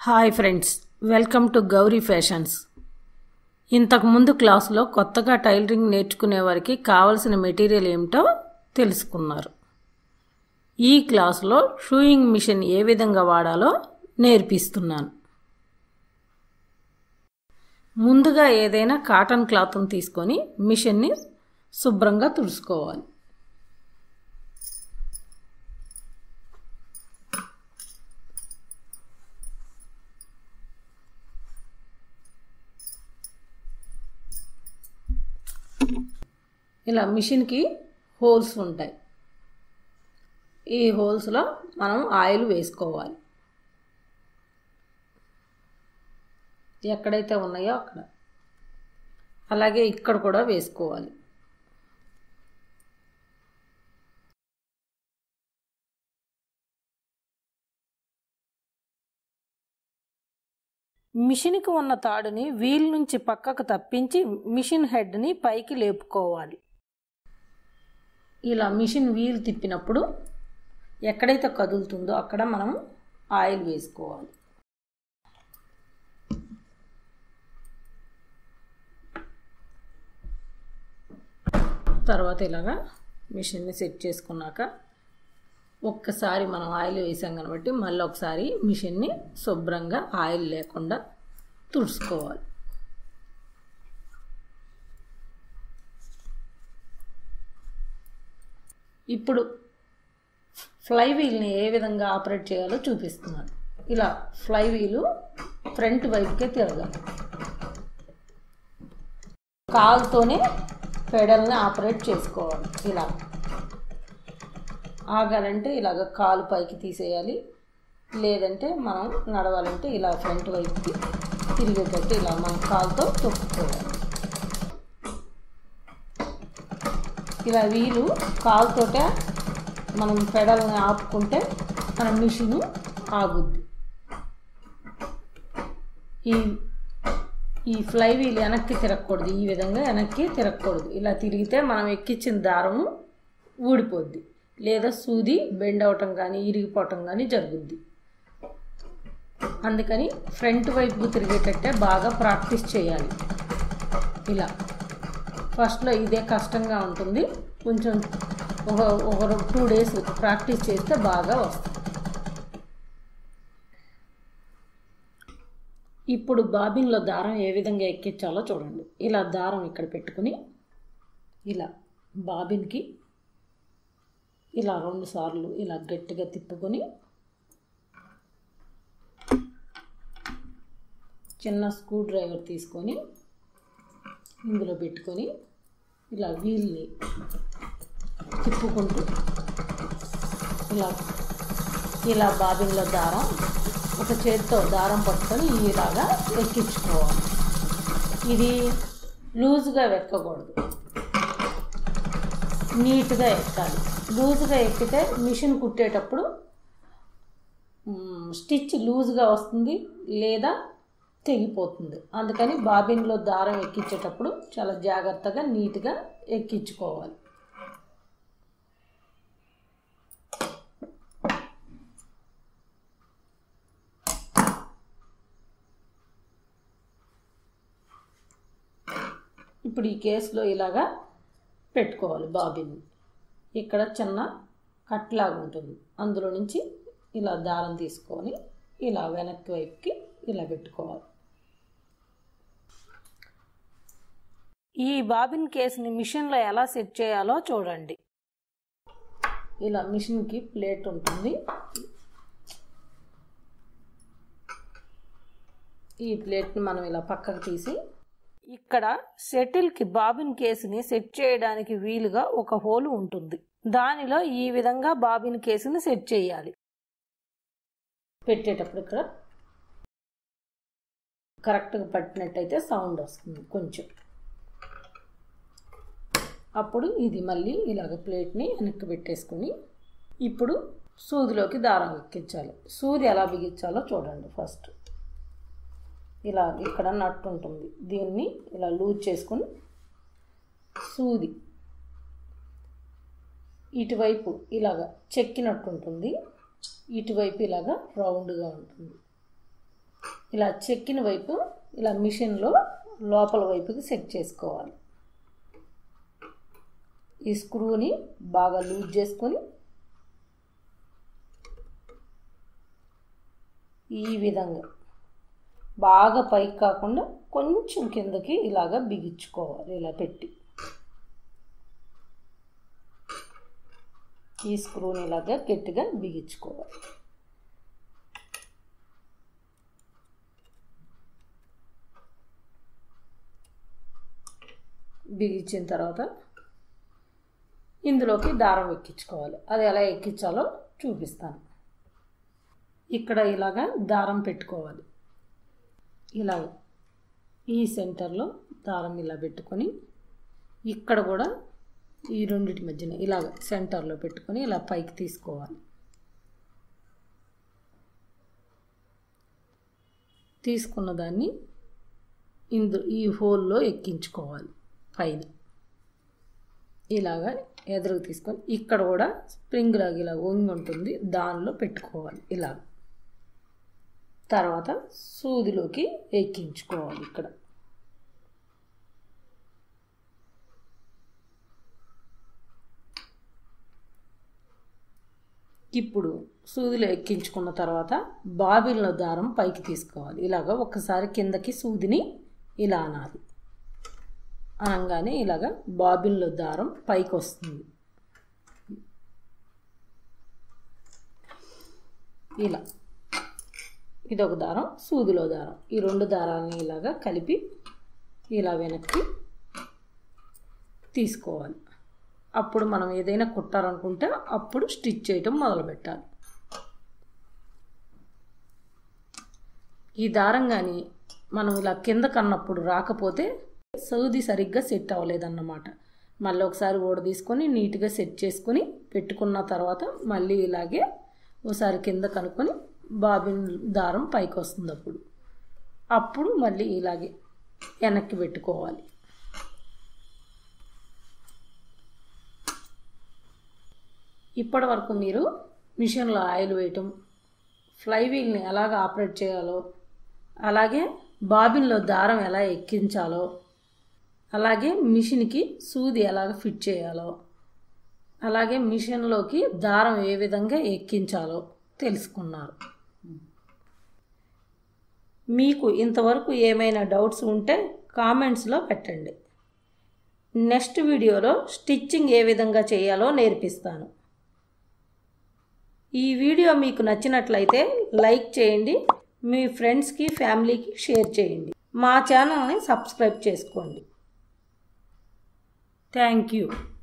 hi friends welcome to Gauri fashions ఇంతకు ముందు క్లాసులో కొత్తగా టైలరింగ్ నేర్చుకునే వారికి కావలసిన మెటీరియల్ ఏమిటో తెలుసుకున్నారు ఈ క్లాసులో షూయింగ్ మిషన్ ఏ విధంగా వాడాలో నేర్పిస్తున్నాను ముందుగా ఏదైనా కాటన్ క్లాత్ని తీసుకొని మిషన్ని శుభ్రంగా తుడుచుకోవాలి ఇలా మిషన్కి హోల్స్ ఉంటాయి ఈ హోల్స్లో మనం ఆయిల్ వేసుకోవాలి ఎక్కడైతే ఉన్నాయో అక్కడ అలాగే ఇక్కడ కూడా వేసుకోవాలి మిషన్కి ఉన్న తాడుని వీల్ నుంచి పక్కకు తప్పించి మిషన్ హెడ్ని పైకి లేపుకోవాలి ఇలా మిషన్ వీల్ తిప్పినప్పుడు ఎక్కడైతే కదులుతుందో అక్కడ మనం ఆయిల్ వేసుకోవాలి తర్వాత ఇలాగా మిషన్ని సెట్ చేసుకున్నాక ఒక్కసారి మనం ఆయిల్ వేసాం కాబట్టి మళ్ళీ ఒకసారి మిషన్ని శుభ్రంగా ఆయిల్ లేకుండా తుడుచుకోవాలి ఇప్పుడు ఫ్లై వీల్ని ఏ విధంగా ఆపరేట్ చేయాలో చూపిస్తున్నాను ఇలా ఫ్లై వీలు ఫ్రంట్ వైపుకే తిరగాలి కాలుతోనే పెడల్ని ఆపరేట్ చేసుకోవాలి ఇలా ఆగాలంటే ఇలాగ కాలు పైకి తీసేయాలి లేదంటే మనం నడవాలంటే ఇలా ఫ్రంట్ వైపుకి తిరిగేటట్టు ఇలా మన కాలుతో తొక్కుకోవాలి ఇలా వీలు కాలుతోటే మనం పెడల్ని ఆపుకుంటే మన మిషను ఆగుద్ది ఈ ఈ ఫ్లై వీల్ వెనక్కి తిరగకూడదు ఈ విధంగా వెనక్కి తిరగకూడదు ఇలా తిరిగితే మనం ఎక్కించిన దారము ఊడిపోద్ది లేదా సూది బెండ్ అవటం కానీ ఇరిగిపోవటం కానీ జరుగుద్ది అందుకని ఫ్రంట్ వైపుకు తిరిగేటట్టే బాగా ప్రాక్టీస్ చేయాలి ఇలా ఫస్ట్లో ఇదే కష్టంగా ఉంటుంది కొంచెం ఒక ఒక టూ డేస్ ప్రాక్టీస్ చేస్తే బాగా వస్తుంది ఇప్పుడు బాబిన్లో దారం ఏ విధంగా ఎక్కించాలో చూడండి ఇలా దారం ఇక్కడ పెట్టుకుని ఇలా బాబిన్కి ఇలా రెండు సార్లు ఇలా గట్టిగా తిప్పుకొని చిన్న స్క్రూ డ్రైవర్ తీసుకొని ఇందులో పెట్టుకొని ఇలా వీల్ని తిప్పుకుంటూ ఇలా ఇలా బాబిన్లో దారం ఒక చేతితో దారం పట్టుకొని ఇలాగా ఎక్కించుకోవాలి ఇది లూజ్గా ఎక్కకూడదు నీట్గా ఎక్కాలి లూజ్గా ఎక్కితే మిషన్ కుట్టేటప్పుడు స్టిచ్ లూజ్గా వస్తుంది లేదా తెగిపోతుంది అందుకని బాబిన్లో దారం ఎక్కించేటప్పుడు చాలా జాగ్రత్తగా నీట్గా ఎక్కించుకోవాలి ఇప్పుడు ఈ కేసులో ఇలాగా పెట్టుకోవాలి బాబిన్ ఇక్కడ చిన్న కట్లాగా ఉంటుంది అందులో నుంచి ఇలా దారం తీసుకొని ఇలా వెనక్కి వైపుకి ఇలా పెట్టుకోవాలి ఈ బాబిన్ కేసుని మిషన్లో ఎలా సెట్ చేయాలో చూడండి ఇలా మిషన్కి ప్లేట్ ఉంటుంది ఈ ప్లేట్ని మనం ఇలా పక్కకు తీసి ఇక్కడ షటిల్కి బాబిన్ కేసుని సెట్ చేయడానికి వీలుగా ఒక హోల్ ఉంటుంది దానిలో ఈ విధంగా బాబిన్ కేసుని సెట్ చేయాలి పెట్టేటప్పుడు ఇక్కడ కరెక్ట్గా పట్టినట్టయితే సౌండ్ వస్తుంది కొంచెం అప్పుడు ఇది మళ్ళీ ఇలాగ ప్లేట్ని వెనక్కి పెట్టేసుకుని ఇప్పుడు సూదిలోకి దారం ఎక్కించాలి సూది ఎలా బిగించాలో చూడండి ఫస్ట్ ఇలా ఇక్కడ నట్టు ఉంటుంది దీన్ని ఇలా లూజ్ చేసుకుని సూది ఇటువైపు ఇలాగ చెక్కినట్టు ఉంటుంది ఇటువైపు ఇలాగా రౌండ్గా ఉంటుంది ఇలా చెక్కిన వైపు ఇలా మిషన్లో లోపల వైపుకి సెట్ చేసుకోవాలి ఈ స్క్రూని బాగా లూజ్ చేసుకొని ఈ విధంగా బాగా పైకి కాకుండా కొంచెం కిందకి ఇలాగ బిగించుకోవాలి ఇలా పెట్టి ఈ స్క్రూని ఇలాగా గట్టిగా బిగించుకోవాలి బిగించిన తర్వాత ఇందులోకి దారం ఎక్కించుకోవాలి అది ఎలా ఎక్కించాలో చూపిస్తాను ఇక్కడ ఇలాగా దారం పెట్టుకోవాలి ఇలా ఈ సెంటర్లో దారం ఇలా పెట్టుకొని ఇక్కడ కూడా ఈ రెండింటి మధ్యన ఇలాగ సెంటర్లో పెట్టుకొని ఇలా పైకి తీసుకోవాలి తీసుకున్న దాన్ని ఇందు ఈ హోల్లో ఎక్కించుకోవాలి పైన ఇలాగా ఎదురుకు తీసుకొని ఇక్కడ కూడా స్ప్రింగ్ లాగా ఇలా వంగి ఉంటుంది దానిలో పెట్టుకోవాలి ఇలా తర్వాత సూదిలోకి ఎక్కించుకోవాలి ఇక్కడ ఇప్పుడు సూదిలో ఎక్కించుకున్న తర్వాత బాబిల్లో దారం పైకి తీసుకోవాలి ఇలాగ ఒకసారి కిందకి సూదిని ఇలా అనాలి అనగానే ఇలాగ బాబిన్లో దారం పైకి వస్తుంది ఇలా ఇదొక దారం సూదిలో దారం ఈ రెండు దారాలని ఇలాగా కలిపి ఇలా వెనక్కి తీసుకోవాలి అప్పుడు మనం ఏదైనా కుట్టాలనుకుంటే అప్పుడు స్టిచ్ చేయటం మొదలు పెట్టాలి ఈ దారం కానీ మనం ఇలా కింద కన్నప్పుడు రాకపోతే సౌది సరిగ్గా సెట్ అవ్వలేదన్నమాట మళ్ళీ ఒకసారి ఓడ తీసుకొని నీట్గా సెట్ చేసుకొని పెట్టుకున్న తర్వాత మళ్ళీ ఇలాగే ఒకసారి కింద కనుక్కొని బాబిన్ దారం పైకి వస్తుంది అప్పుడు అప్పుడు మళ్ళీ ఇలాగే వెనక్కి పెట్టుకోవాలి ఇప్పటి వరకు మీరు మిషన్లో ఆయిల్ వేయటం ఫ్లైవీల్ని ఎలాగ ఆపరేట్ చేయాలో అలాగే బాబిన్లో దారం ఎలా ఎక్కించాలో అలాగే మిషన్కి సూది ఎలాగ ఫిట్ చేయాలో అలాగే మిషన్లోకి దారం ఏ విధంగా ఎక్కించాలో తెలుసుకున్నారు మీకు ఇంతవరకు ఏమైనా డౌట్స్ ఉంటే కామెంట్స్లో పెట్టండి నెక్స్ట్ వీడియోలో స్టిచ్చింగ్ ఏ విధంగా చేయాలో నేర్పిస్తాను ఈ వీడియో మీకు నచ్చినట్లయితే లైక్ చేయండి మీ ఫ్రెండ్స్కి ఫ్యామిలీకి షేర్ చేయండి మా ఛానల్ని సబ్స్క్రైబ్ చేసుకోండి థ్యాంక్ యూ